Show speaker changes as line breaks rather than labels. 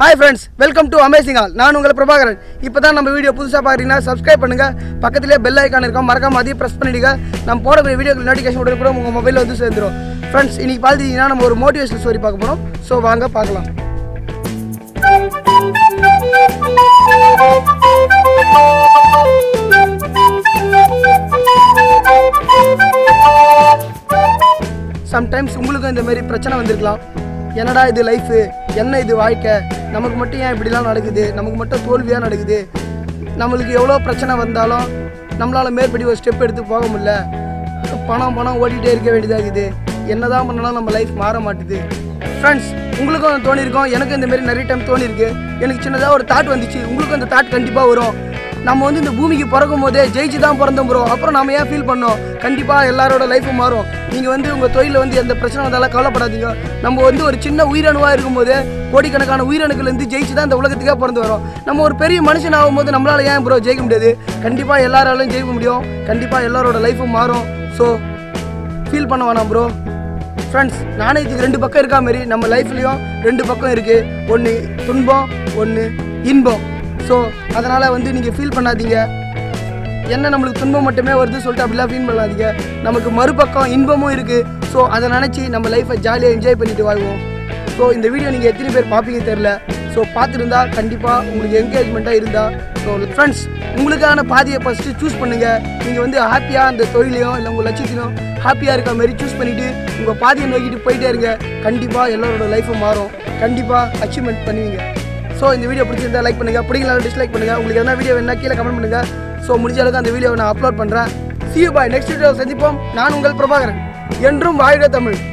hi friends welcome to amazing all நான் உங்கள் பிரபாகரன் இப்போ தான் நம்ம வீடியோ புதுசாக பார்க்குறீங்கன்னா சப்ஸ்கிரைப் பண்ணுங்கள் பக்கத்திலே பெல் ஐக்கான் இருக்கும் மறக்காம அதையும் ப்ரெஸ் பண்ணிடுங்க நம்ம போடக்கூடிய வீடியோக்கு நோட்டிஃபிகேஷன் உடனே கூட உங்கள் மொபைலில் வந்து சேர்ந்துரும் ஃப்ரெண்ட்ஸ் இன்னைக்கு பார்த்துட்டீங்கன்னா நம்ம ஒரு மோட்டிவேஷனல் ஸ்டோரி பார்க்க போகிறோம் ஸோ வாங்க பார்க்கலாம் சம்டைம்ஸ் உங்களுக்கும் இந்த மாதிரி பிரச்சனை வந்திருக்கலாம் என்னடா இது லைஃபு என்ன இது வாழ்க்கை நமக்கு மட்டும் ஏன் இப்படிலாம் நடக்குது நமக்கு மட்டும் தோல்வியாக நடக்குது நம்மளுக்கு எவ்வளோ பிரச்சனை வந்தாலும் நம்மளால் மேற்படி ஒரு ஸ்டெப் எடுத்து போக முடியல பணம் பணம் ஓடிட்டே இருக்க வேண்டியதாகுது என்னதான் பண்ணாலும் நம்ம லைஃப் மாற மாட்டுது ஃப்ரெண்ட்ஸ் உங்களுக்கும் தோணியிருக்கோம் எனக்கும் இந்த மாதிரி நிறைய டைம் தோணியிருக்கு எனக்கு சின்னதாக ஒரு தாட் வந்துச்சு உங்களுக்கும் அந்த தாட் கண்டிப்பாக வரும் நம்ம வந்து இந்த பூமிக்கு பிறக்கும் போதே ஜெயிச்சு தான் பிறந்தோம் ப்ரோ அப்புறம் நாம ஏன் ஃபீல் பண்ணோம் கண்டிப்பாக எல்லாரோட லைஃப்பும் மாறும் நீங்கள் வந்து உங்கள் தொழிலில் வந்து எந்த பிரச்சனை வந்தாலும் கவலைப்படாதீங்க நம்ம வந்து ஒரு சின்ன உயிரணுவாக இருக்கும்போது கோடிக்கணக்கான உயிரணுக்கள்லேருந்து ஜெயிச்சு தான் இந்த உலகத்துக்கே பிறந்து வரோம் நம்ம ஒரு பெரிய மனுஷன் ஆகும்போது நம்மளால ஏன் ப்ரோ ஜெயிக்க முடியாது கண்டிப்பாக எல்லாராலையும் ஜெயிக்க முடியும் கண்டிப்பாக எல்லாரோட லைஃப்பும் மாறும் ஸோ ஃபீல் பண்ண வேணாம் ப்ரோ ஃப்ரெண்ட்ஸ் நாணயத்துக்கு ரெண்டு பக்கம் இருக்கா மாதிரி நம்ம லைஃப்லேயும் ரெண்டு பக்கம் இருக்குது ஒன்று துன்பம் ஒன்று இன்பம் ஸோ அதனால் வந்து நீங்கள் ஃபீல் பண்ணாதீங்க என்ன நம்மளுக்கு துன்பம் மட்டுமே வருது சொல்லிட்டு அப்படிலாம் ஃபீல் பண்ணாதீங்க நமக்கு மறுபக்கம் இன்பமும் இருக்குது ஸோ அதை நினச்சி நம்ம லைஃப்பை ஜாலியாக என்ஜாய் பண்ணிட்டு வாழ்வோம் ஸோ இந்த வீடியோ நீங்கள் எத்தனை பேர் பார்ப்பீங்க தெரில ஸோ பார்த்துருந்தா கண்டிப்பாக உங்களுக்கு என்கேஜ்மெண்ட்டாக இருந்தால் ஸோ ஃப்ரெண்ட்ஸ் உங்களுக்கான பாதையை ஃபஸ்ட்டு சூஸ் பண்ணுங்கள் நீங்கள் வந்து ஹாப்பியாக அந்த தொழிலையும் இல்லை உங்கள் லட்சியத்திலும் ஹாப்பியாக இருக்க மாதிரி சூஸ் பண்ணிவிட்டு உங்கள் பாதையை நோக்கிட்டு போயிட்டே இருங்க கண்டிப்பாக எல்லாரோட லைஃப்பும் மாறும் கண்டிப்பாக அச்சீவ்மெண்ட் பண்ணுவீங்க ஸோ இந்த வீடியோ பிடிச்சிருந்தா லைக் பண்ணுங்கள் பிடிக்கலாம் டிஸ்லைக் பண்ணுங்கள் உங்களுக்கு எதனா வீடியோ வேணா கீழே கமெண்ட் பண்ணுங்கள் ஸோ முடிஞ்ச அளவுக்கு அந்த வீடியோவை நான் அப்லோட் பண்ணுறேன் see you bye next video சந்திப்போம் நான் உங்கள் பிரபாகரன் என்றும் வாழ்க தமிழ்